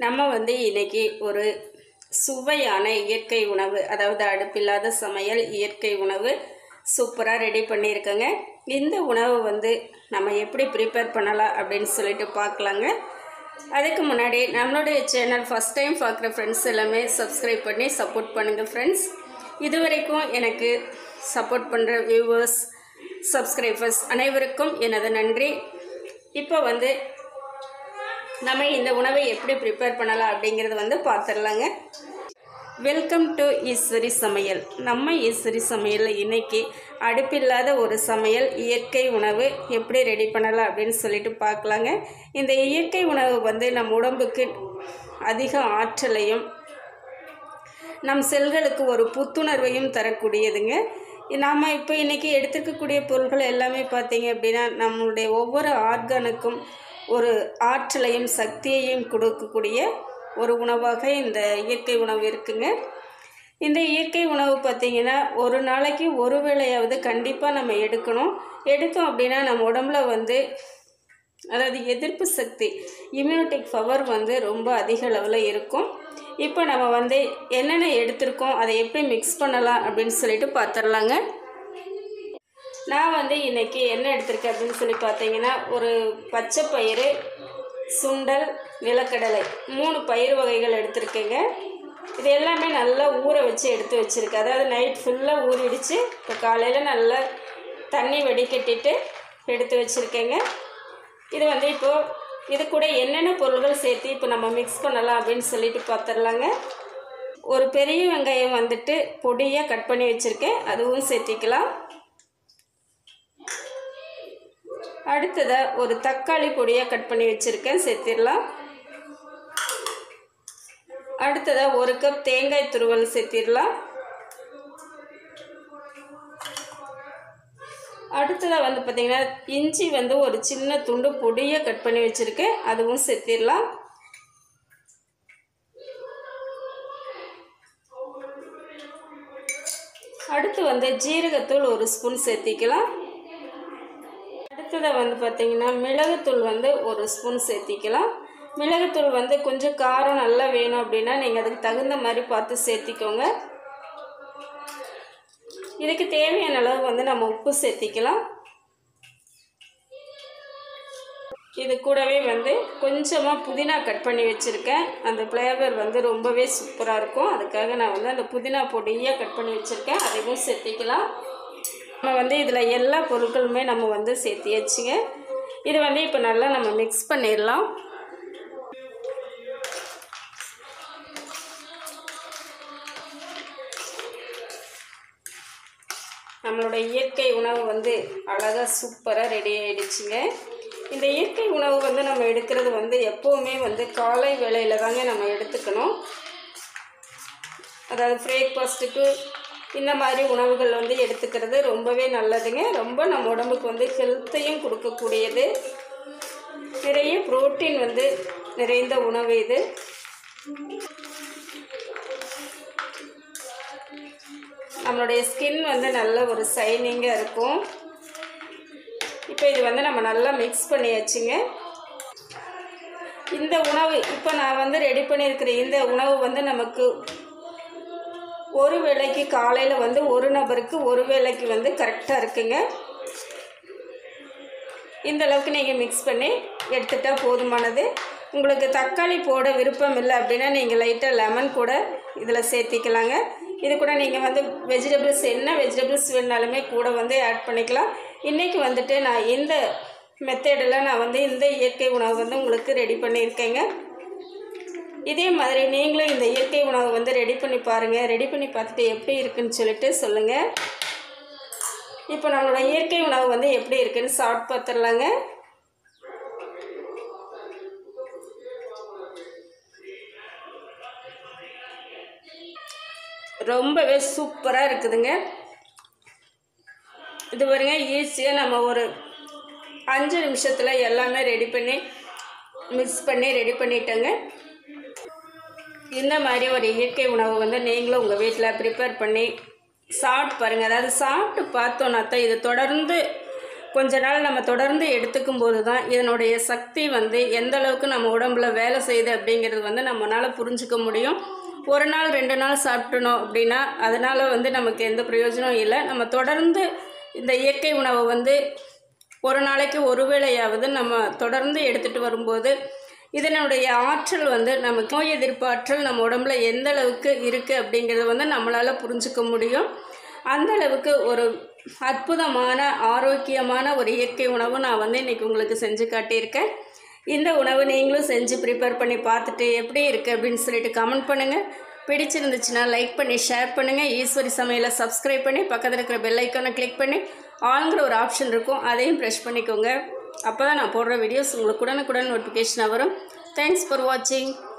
நம்ம வந்து இன்னைக்கு ஒரு சுவையான இயற்கை உணவு அதாவது அடுப்பில்லாத சமையல் இயற்கை உணவு சூப்பராக ரெடி பண்ணியிருக்கேங்க இந்த உணவை வந்து நம்ம எப்படி ப்ரிப்பேர் பண்ணலாம் அப்படின்னு சொல்லிட்டு பார்க்கலாங்க அதுக்கு முன்னாடி நம்மளுடைய சேனல் ஃபஸ்ட் டைம் பார்க்குற ஃப்ரெண்ட்ஸ் எல்லாமே சப்ஸ்கிரைப் பண்ணி சப்போர்ட் பண்ணுங்கள் ஃப்ரெண்ட்ஸ் இது வரைக்கும் எனக்கு சப்போர்ட் பண்ணுற வியூவர்ஸ் சப்ஸ்கிரைபர்ஸ் அனைவருக்கும் எனது நன்றி இப்போ வந்து நம்ம இந்த உணவை எப்படி ப்ரிப்பேர் பண்ணலாம் அப்படிங்கிறது வந்து பார்த்துடலாங்க வெல்கம் டு ஈஸ்வரி சமையல் நம்ம ஈஸ்வரி சமையலில் இன்னைக்கு அடுப்பில்லாத ஒரு சமையல் இயற்கை உணவு எப்படி ரெடி பண்ணலாம் அப்படின்னு சொல்லிட்டு பார்க்கலாங்க இந்த இயற்கை உணவு வந்து நம் உடம்புக்கு அதிக ஆற்றலையும் நம் செல்களுக்கு ஒரு புத்துணர்வையும் தரக்கூடியதுங்க நாம் இப்போ இன்றைக்கி எடுத்துக்கக்கூடிய பொருட்கள் எல்லாமே பார்த்தீங்க அப்படின்னா நம்மளுடைய ஒவ்வொரு ஆர்கானுக்கும் ஒரு ஆற்றலையும் சக்தியையும் கொடுக்கக்கூடிய ஒரு உணவாக இந்த இயற்கை உணவு இருக்குங்க இந்த இயற்கை உணவு பார்த்திங்கன்னா ஒரு நாளைக்கு ஒரு வேளையாவது கண்டிப்பாக நம்ம எடுக்கணும் எடுத்தோம் அப்படின்னா நம்ம உடம்புல வந்து அதாவது எதிர்ப்பு சக்தி இம்யூனிட்டிக் பவர் வந்து ரொம்ப அதிக அளவில் இருக்கும் இப்போ நம்ம வந்து என்னென்ன எடுத்திருக்கோம் அதை எப்படி மிக்ஸ் பண்ணலாம் அப்படின்னு சொல்லிட்டு பார்த்துடலாங்க நான் வந்து இன்றைக்கி என்ன எடுத்திருக்கேன் அப்படின்னு சொல்லி பார்த்தீங்கன்னா ஒரு பச்சை பயிறு சுண்டல் நிலக்கடலை மூணு பயிர் வகைகள் எடுத்திருக்கேங்க இது எல்லாமே நல்லா ஊற வச்சு எடுத்து வச்சுருக்கேன் அதாவது நைட் ஃபுல்லாக ஊறிடுச்சு இப்போ காலையில் நல்லா தண்ணி வடிகட்டிட்டு எடுத்து வச்சுருக்கேங்க இது வந்து இப்போது இது கூட என்னென்ன பொருள்கள் சேர்த்து இப்போ நம்ம மிக்ஸ் பண்ணலாம் அப்படின்னு சொல்லிட்டு பார்த்துடலாங்க ஒரு பெரிய வெங்காயம் வந்துட்டு பொடியாக கட் பண்ணி வச்சுருக்கேன் அதுவும் சேர்த்திக்கலாம் அடுத்ததாக ஒரு தக்காளி பொடியாக கட் பண்ணி வச்சுருக்கேன் சேர்த்திடலாம் அடுத்ததாக ஒரு கப் தேங்காய் துருவல் சேர்த்திடலாம் அடுத்ததாக வந்து பார்த்திங்கன்னா இஞ்சி வந்து ஒரு சின்ன துண்டு பொடியாக கட் பண்ணி வச்சுருக்கேன் அதுவும் சேர்த்திடலாம் அடுத்து வந்து ஜீரகத்தூள் ஒரு ஸ்பூன் சேர்த்திக்கலாம் அடுத்ததாக வந்து பார்த்திங்கன்னா மிளகுத்தூள் வந்து ஒரு ஸ்பூன் சேர்த்திக்கலாம் மிளகுத்தூள் வந்து கொஞ்சம் காரம் நல்லா வேணும் அப்படின்னா நீங்கள் அதுக்கு தகுந்த மாதிரி பார்த்து சேர்த்திக்கோங்க இதுக்கு தேவையான அளவு வந்து நம்ம உப்பு சேர்த்திக்கலாம் இது கூடவே வந்து கொஞ்சமாக புதினா கட் பண்ணி வச்சுருக்கேன் அந்த ஃப்ளேவர் வந்து ரொம்பவே சூப்பராக இருக்கும் அதுக்காக நான் வந்து அந்த புதினா பொடியாக கட் பண்ணி வச்சுருக்கேன் அதையும் சேர்த்திக்கலாம் நம்ம வந்து இதில் எல்லா பொருட்களுமே நம்ம வந்து சேர்த்தியாச்சுங்க இது வந்து இப்போ நல்லா நம்ம மிக்ஸ் பண்ணிடலாம் நம்மளோட இயற்கை உணவு வந்து அழகாக சூப்பராக ரெடி ஆகிடுச்சுங்க இந்த இயற்கை உணவு வந்து நம்ம எடுக்கிறது வந்து எப்போவுமே வந்து காலை வேளையில் தாங்க நம்ம எடுத்துக்கணும் அதாவது பிரேக்ஃபாஸ்ட்டுக்கு இந்த மாதிரி உணவுகள் வந்து எடுத்துக்கிறது ரொம்பவே நல்லதுங்க ரொம்ப நம்ம உடம்புக்கு வந்து ஹெல்த்தையும் கொடுக்கக்கூடியது நிறைய புரோட்டீன் வந்து நிறைந்த உணவு இது நம்மளுடைய ஸ்கின் வந்து நல்ல ஒரு சைனிங்காக இருக்கும் இப்போ இது வந்து நம்ம நல்லா மிக்ஸ் பண்ணியாச்சுங்க இந்த உணவு இப்போ நான் வந்து ரெடி பண்ணியிருக்கிற இந்த உணவு வந்து நமக்கு ஒரு வேளைக்கு காலையில் வந்து ஒரு நபருக்கு ஒரு வேளைக்கு வந்து கரெக்டாக இருக்குங்க இந்த அளவுக்கு நீங்கள் மிக்ஸ் பண்ணி எடுத்துட்டால் போதுமானது உங்களுக்கு தக்காளி போட விருப்பம் இல்லை அப்படின்னா நீங்கள் லைட்டாக லெமன் கூட இதில் சேர்த்திக்கலாங்க இது கூட நீங்கள் வந்து வெஜிடபிள்ஸ் என்ன வெஜிடபிள்ஸ் வேணாலுமே கூட வந்து ஆட் பண்ணிக்கலாம் இன்றைக்கி வந்துட்டு நான் இந்த மெத்தடில் நான் வந்து இந்த இயற்கை உணவு வந்து உங்களுக்கு ரெடி பண்ணியிருக்கேங்க இதே மாதிரி நீங்களும் இந்த இயற்கை உணவை வந்து ரெடி பண்ணி பாருங்கள் ரெடி பண்ணி பார்த்துட்டு எப்படி இருக்குன்னு சொல்லிட்டு சொல்லுங்கள் இப்போ நம்மளோட இயற்கை உணவு வந்து எப்படி இருக்குன்னு சாப்பிட்டு பார்த்துடலாங்க ரொம்பவே சூப்பராக இருக்குதுங்க இது பாருங்க ஈஸியாக நம்ம ஒரு அஞ்சு நிமிஷத்தில் எல்லாமே ரெடி பண்ணி மிக்ஸ் பண்ணி ரெடி பண்ணிட்டேங்க இந்த மாதிரி ஒரு இயற்கை உணவு வந்து நீங்களும் உங்கள் வீட்டில் ப்ரிப்பேர் பண்ணி சாப்பிட்டு பாருங்கள் அதாவது சாப்பிட்டு பார்த்தோன்னா தான் இது தொடர்ந்து கொஞ்ச நாள் நம்ம தொடர்ந்து எடுத்துக்கும் போது தான் இதனுடைய சக்தி வந்து எந்த அளவுக்கு நம்ம உடம்புல வேலை செய்யுது அப்படிங்கிறது வந்து நம்மளால் புரிஞ்சுக்க முடியும் ஒரு நாள் ரெண்டு நாள் சாப்பிட்டணும் அப்படின்னா அதனால் வந்து நமக்கு எந்த பிரயோஜனம் இல்லை நம்ம தொடர்ந்து இந்த இயற்கை உணவை வந்து ஒரு நாளைக்கு ஒரு வேளையாவது நம்ம தொடர்ந்து எடுத்துகிட்டு வரும்போது இதனுடைய ஆற்றல் வந்து நமக்கு நோய் எதிர்ப்பு ஆற்றல் நம்ம உடம்புல எந்த அளவுக்கு இருக்குது அப்படிங்கிறது வந்து நம்மளால் புரிஞ்சுக்க முடியும் அந்த அளவுக்கு ஒரு அற்புதமான ஆரோக்கியமான ஒரு இயற்கை உணவு நான் வந்து இன்றைக்கி உங்களுக்கு செஞ்சு காட்டியிருக்கேன் இந்த உணவு நீங்களும் செஞ்சு ப்ரிப்பேர் பண்ணி பார்த்துட்டு எப்படி இருக்குது அப்படின்னு சொல்லிட்டு கமெண்ட் பண்ணுங்கள் பிடிச்சிருந்துச்சுன்னா லைக் பண்ணி ஷேர் பண்ணுங்கள் ஈஸ்வரி சமையலை சப்ஸ்கிரைப் பண்ணி பக்கத்தில் இருக்கிற பெல் ஐக்கானை கிளிக் பண்ணி ஆளுங்கிற ஒரு ஆப்ஷன் இருக்கும் அதையும் ப்ரெஷ் பண்ணிக்கோங்க அப்போ தான் நான் போடுற வீடியோஸ் உங்களுக்கு உடனுக்குடன் நோட்டிஃபிகேஷனாக வரும் தேங்க்ஸ் ஃபார் வாட்சிங்